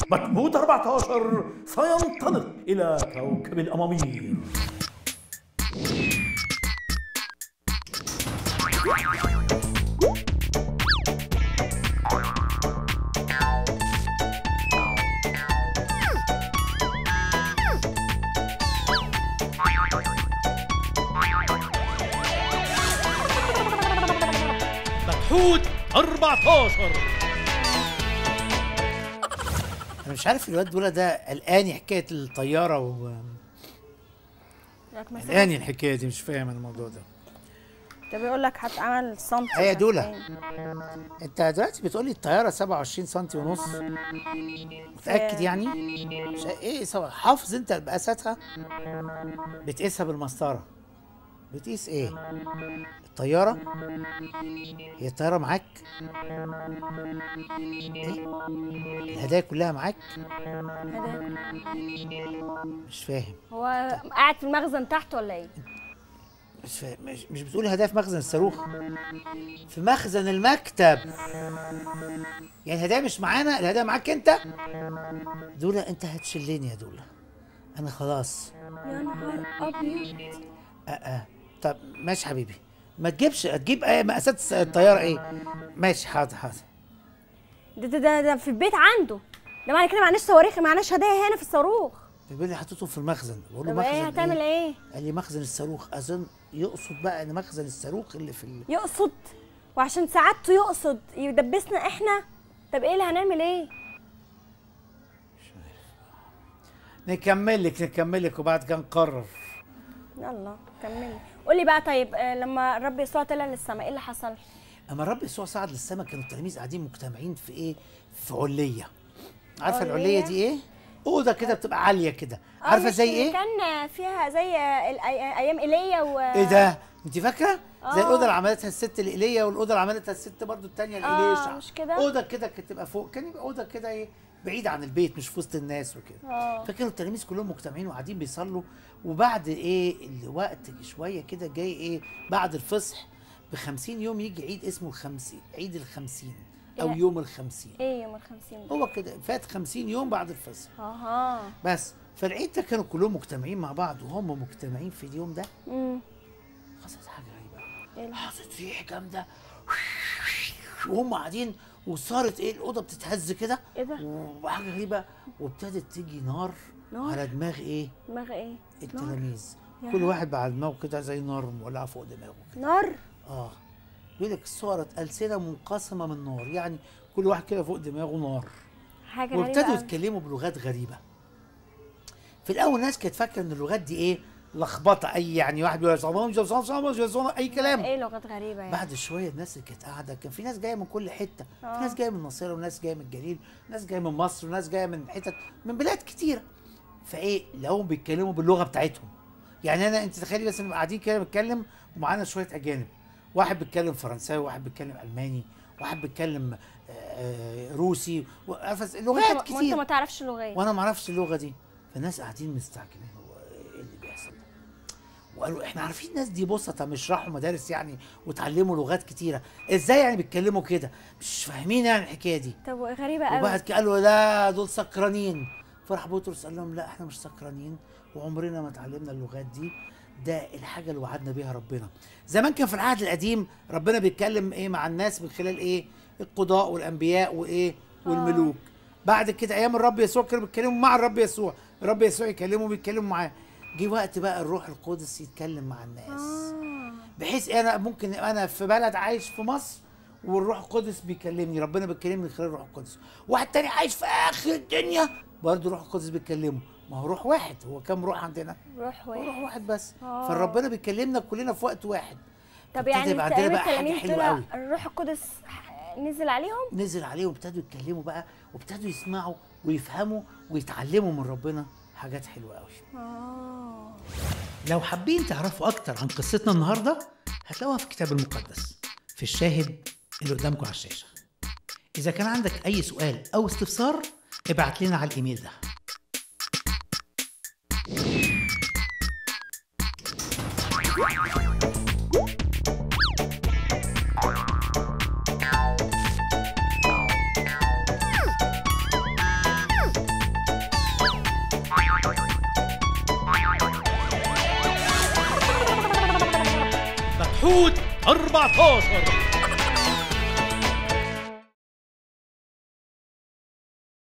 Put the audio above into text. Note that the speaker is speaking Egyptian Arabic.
مجمود 14 سينطلق إلى كوكب الأمامير مجهود 14 انا مش عارف الواد دول ده قلقاني حكايه الطياره و لك مثلا قلقاني الحكايه دي مش فاهم الموضوع ده ده بيقول لك هتعمل صمت هي دولة. وهتعمل- انت دلوقتي بتقولي الطياره 27 سم ونص متاكد يعني مش ايه سوا حافظ انت مقاساتها بتقيسها بالمسطره بتقيس ايه الطياره هي الطياره معاك ايه الهدايا كلها معاك هدايا. مش فاهم هو قاعد في المخزن تحت ولا ايه؟ مش فاهم مش, مش بتقول هدايا في مخزن الصاروخ في مخزن المكتب يعني الهدايا مش معانا الهدايا معاك انت دولة انت هتشلني يا دولة انا خلاص يا نهار ابيض اه اه طب ماشي حبيبي ما تجيبش هتجيب ايه مقاسات الطيارة ايه ماشي حاضر حاضر ده ده ده, ده في البيت عنده ده معنى كده معناش صواريخ معناش هدايا هنا في الصاروخ بيقول لي حطيته في المخزن بقول له طب ايه مخزن هتعمل ايه؟ قال لي مخزن الصاروخ اظن يقصد بقى ان مخزن الصاروخ اللي في ال... يقصد وعشان سعادته يقصد يدبسنا احنا طب ايه اللي هنعمل ايه؟ نكمل لك نكمل لك وبعد كده نقرر يلا كملي قولي بقى طيب آه، لما الرب يسوع طلع للسماء ايه اللي حصل؟ اما الرب يسوع صعد للسماء كانوا التلاميذ قاعدين مجتمعين في ايه في عليه عارفه علية؟ العليه دي ايه اوضه كده بتبقى عاليه كده آه، عارفه مش زي اللي ايه كان فيها زي آه، الأي- ايام ايليا و ايه ده انت فاكره زي آه. الاوضه اللي عملتها الست الايليا والاوضه اللي عملتها الست برضو التانية الاليشع مش كده؟ اوضه كده كانت تبقى فوق كان يبقى اوضه كده ايه بعيد عن البيت مش في وسط الناس وكده اه فكانوا التلاميذ كلهم مجتمعين وقاعدين بيصلوا وبعد ايه الوقت شويه كده جاي ايه بعد الفصح ب 50 يوم يجي عيد اسمه الخمسين عيد الخمسين او إيه؟ يوم الخمسين ايه يوم الخمسين ده؟ هو كده فات 50 يوم بعد الفصح اها بس فالعيد ده كانوا كلهم مجتمعين مع بعض وهم مجتمعين في اليوم ده امم حصلت حاجه غريبه ايه اللي حصلت ريح جامده وهم قاعدين وصارت ايه الاوضه بتتهز كده ايه ده؟ وحاجه غريبه وابتدت تيجي نار, نار؟ على دماغ ايه دماغ ايه؟ التلاميذ يا. كل واحد بقى على دماغه كده زي نار مولعه فوق دماغه كده نار اه يقول لك صارت السنه منقسمه من نار يعني كل واحد كده فوق دماغه نار حاجه وابتدوا غريبه أوي. يتكلموا بلغات غريبه في الاول الناس كانت فاكره ان اللغات دي ايه لخبطه اي يعني واحد بيقول صمام صمام صمام صمام اي كلام ايه لغات غريبه يعني بعد شويه الناس اللي كانت قاعده كان في ناس جايه من كل حته في آه. ناس جايه من الناصره وناس جايه من الجليل وناس جايه من مصر وناس جايه من حتت من بلاد كتيره فايه لقوهم بيتكلموا باللغه بتاعتهم يعني انا انت تخيلي بس نبقى قاعدين كده بنتكلم ومعانا شويه اجانب واحد بيتكلم فرنساوي واحد بيتكلم الماني واحد بيتكلم آه، آه، روسي و- عارفة لغات وانت وانت كتير ما تعرفش لغات وانا ما اعرفش اللغه دي فالناس قاعدين مستعجلين هو ايه اللي بيحصل ده وقالوا احنا عارفين الناس دي بسطة مش راحوا مدارس يعني وتعلموا لغات كتيره ازاي يعني بيتكلموا كده مش فاهمين يعني الحكايه دي طب غريبه قوي وبعد كده قالوا لا دول سكرانين فراح بطرس قال لهم لا احنا مش سكرانين وعمرنا ما اتعلمنا اللغات دي ده الحاجه اللي وعدنا بيها ربنا زمان كان في العهد القديم ربنا بيتكلم ايه مع الناس من خلال ايه القضاء والانبياء وايه والملوك بعد كده ايام الرب يسوع كانوا بيتكلموا مع الرب يسوع الرب يسوع يكلموا بيتكلموا معاه جه وقت بقى الروح القدس يتكلم مع الناس آه. بحيث انا ممكن انا في بلد عايش في مصر والروح القدس بيكلمني ربنا بيكلمني من خلال الروح القدس واحد تاني عايش في اخر الدنيا برضه الروح القدس بيكلمه ما هو روح واحد هو كام روح عندنا روح هو روح واحد واحد بس آه. فربنا بيكلمنا كلنا في وقت واحد طب فابتدى يعني يبقى عندنا التلاميذ بقى حاجه التلاميذ حلوه دول قوي الروح القدس نزل عليهم نزل عليهم ابتدوا يتكلموا بقى وابتدوا يسمعوا ويفهموا ويتعلموا من ربنا حاجات حلوه قوي اه لو حابين تعرفوا أكتر عن قصتنا النهاردة هتلاقوها في الكتاب المقدس في الشاهد اللي قدامكم على الشاشة إذا كان عندك أي سؤال أو استفسار ابعت لنا على الإيميل ده الحوت 14